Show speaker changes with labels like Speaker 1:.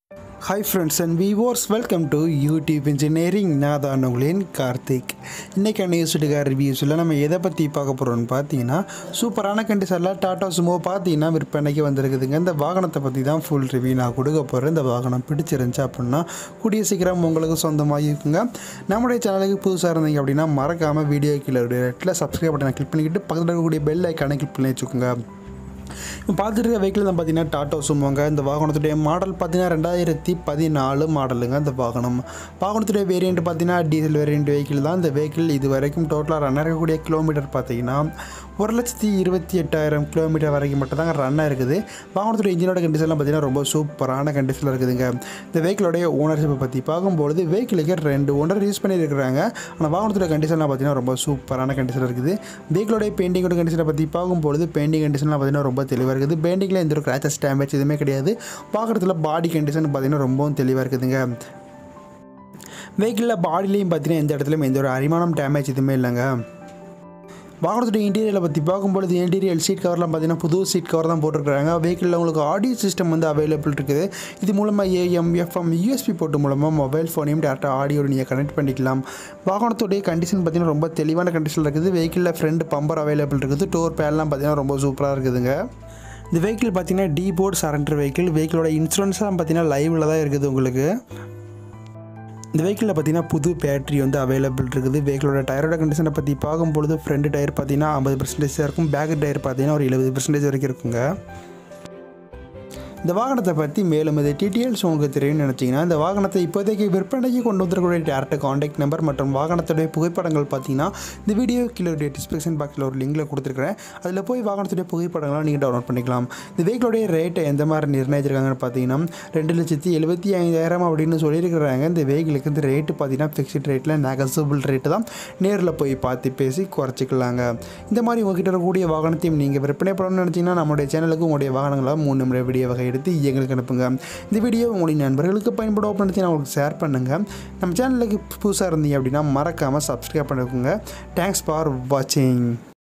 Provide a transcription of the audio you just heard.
Speaker 1: hi friends and viewers welcome to YouTube engineering நான் தான் உங்களின் கார்த்திக் இன்றைக்கான யூஸ்டுகார் ரிவ்யூஸில் நம்ம எதை பற்றி பார்க்க போகிறோம்னு பார்த்தீங்கன்னா சூப்பரான கண்டிஷனில் டாடா சுமோ பார்த்தீங்கன்னா விற்பனைக்கு வந்திருக்குதுங்க இந்த வாகனத்தை பற்றி தான் ஃபுல் ரிவ்யூ நான் கொடுக்க போகிறேன் இந்த வாகனம் பிடிச்சிருந்துச்சு அப்படின்னா கூடிய சீக்கிரம் உங்களுக்கு சொந்தமாக இருக்குங்க நம்முடைய சேனலுக்கு புதுசாக இருந்தீங்க அப்படின்னா மறக்காமல் வீடியோ கீழே ரெட்டில் சப்ஸ்கிரைப் பட்டனை கிளிக் பண்ணிக்கிட்டு பக்கத்தில் இருக்கக்கூடிய பெல் ஐக்கானை கிளிக் பண்ணி வச்சுக்கோங்க இப்போ பார்த்துட்டு இருக்க வெஹிக்கிள் தான் பார்த்தீங்கன்னா டாட்டா சுமோங்க இந்த வாகனத்துடைய மாடல் பார்த்தீங்கன்னா ரெண்டாயிரத்தி பதினாலு மாடலுங்க இந்த வாகனம் வாகனத்துடைய வேரியண்ட் பார்த்தீங்கன்னா டீசல் வேரியண்ட் வெஹிக்கிள் தான் இந்த வெஹிக்கிள் இது வரைக்கும் டோட்டலாக ரன் இருக்கக்கூடிய கிலோமீட்டர் பார்த்தீங்கன்னா ஒரு லட்சத்தி இருபத்தி எட்டாயிரம் கிலோமீட்டர் வரைக்கும் மட்டும் தாங்க ரன் இருக்குது வாகனத்துடைய இன்ஜினோட கண்டிஷன்லாம் பார்த்தீங்கன்னா ரொம்ப சூப்பரான கண்டிஷனில் இருக்குதுங்க இந்த வெஹிக்கிளோடைய ஓனர்ஷிப்பை பற்றி பார்க்கும்பொழுது வெஹிக்கிளுக்கு ரெண்டு ஓனர் யூஸ் பண்ணியிருக்கிறாங்க ஆனால் வாகனத்துடைய கண்டிஷன்லாம் பார்த்தீங்கன்னா ரொம்ப சூப்பரான கண்டிஷன் இருக்குது வெஹிக்கிளோடைய பெயிண்டிங்கோட கண்டிஷனை பற்றி பார்க்கும்பொழுது பெயிண்டிங் கண்டிஷன்லாம் பார்த்தீங்கன்னா ரொம்ப தெளிவாக இருக்குது பெயிண்டிங்கில் எந்த ஒரு கிராச்சஸ் டேமேஜ் எதுவுமே கிடையாது பார்க்குறதுல பாடி கண்டிஷன் பார்த்தீங்கன்னா ரொம்பவும் தெளிவாக இருக்குதுங்க வெஹிக்கிளில் பாடிலையும் பார்த்தீங்கன்னா எந்த இடத்துலையும் எந்த ஒரு அரிமானம் டேமேஜ் எதுவுமே இல்லைங்க வாகனத்துடைய இன்டீரியரை பற்றி பார்க்கும்பொழுது இன்டீரியல் சீட் கவர்லாம் பார்த்தீங்கன்னா புது சீட் கவர் தான் போட்டிருக்காங்க வெஹிக்கிளில் உங்களுக்கு ஆடியோ சிஸ்டம் வந்து அவைலபிள் இருக்குது இது மூலமாக ஏஎம் எஃப்எம் யூஎஸ்பி போட்டு மூலமாக மொபைல் ஃபோனையும் டேரெக்டாக ஆடியோ நீங்கள் கனெக்ட் பண்ணிக்கலாம் வாகனத்துடைய கண்டிஷன் பார்த்தீங்கன்னா ரொம்ப தெளிவான கண்டிஷனில் இருக்குது வெஹிக்கிளில் ஃப்ரண்ட் பம்பர் அவைலபிள் இருக்குது டோர் பேட்லாம் பார்த்தீங்கன்னா ரொம்ப சூப்பராக இருக்குதுங்க இந்த வெஹிக்கிள் பார்த்தீங்கன்னா டி போர்ட் சரண்டர் வெஹிக்கிள் வெஹிக்கிளோட இன்சூரன்ஸ்லாம் பார்த்தீங்கன்னா லைவில் தான் இருக்குது உங்களுக்கு இந்த வெஹிக்கிளில் பார்த்தீங்கன்னா புது பேட்டரி வந்து அவைலபிள் இருக்குது வெஹிக்கிளோட டயரோட கண்டிஷனை பற்றி பார்க்கும்பொழுது ஃப்ரண்ட் டயர் பார்த்தீங்கன்னா ஐம்பது பர்சன்டேஜ் இருக்கும் பேக் டயர் பார்த்தீங்கன்னா ஒரு எழுபது பர்சன்டேஜ் வரைக்கும் இருக்குங்க இந்த வாகனத்தை பற்றி மேலும் இது டீட்டெயில்ஸ் உங்களுக்கு தெரியும்னு நினச்சிங்கன்னா இந்த வாகனத்தை இப்போதைக்கு விற்பனைக்கு கொண்டு வந்திருக்கக்கூடிய டேரக்ட் காண்டாக்ட் நம்பர் மற்றும் வாகனத்துடைய புகைப்படங்கள் பார்த்தீங்கன்னா இந்த வீடியோ கீழே டிஸ்கிரிப்ஷன் பாக்ஸில் ஒரு லிங்கில் கொடுத்துருக்கிறேன் அதில் போய் வாகனத்துடைய புகைப்படங்களை நீங்கள் டவுன்லோட் பண்ணிக்கலாம் இந்த வெஹிக்கிளுடைய ரேட்டை எந்த மாதிரி நிர்ணயிச்சிருக்காங்கன்னு பார்த்தீங்கன்னா ரெண்டு லட்சத்தி எழுபத்தி ஐந்தாயிரம் அப்படின்னு சொல்லியிருக்கிறாங்க இந்த வெஹிக்கிளுக்கு இந்த ரேட்டு பார்த்தீங்கன்னா ஃபிக்ஸ்ட் ரேட்டில் நெகசபிள் ரேட்டு தான் நேரில் போய் பார்த்து பேசி குறைச்சிக்கலாங்க இந்த மாதிரி உங்ககிட்ட இருக்கக்கூடிய வாகனத்தையும் நீங்கள் விற்பனை பண்ணணும்னு நினச்சிங்கன்னா நம்மளுடைய சேனலுக்கு உங்களுடைய வாகனங்களை மூணு நிமிட வீடியோ வகை எடுத்து எங்களுக்கு அனுப்புங்க இந்த வீடியோ உங்களுடைய நண்பர்களுக்கு பயன்படும் அப்படின்னு நினச்சி உங்களுக்கு ஷேர் பண்ணுங்கள் நம்ம சேனலுக்கு புதுசாக இருந்தீங்க அப்படின்னா மறக்காமல் சப்ஸ்கிரைப் பண்ணிக்கோங்க தேங்க்ஸ் ஃபார் வாட்சிங்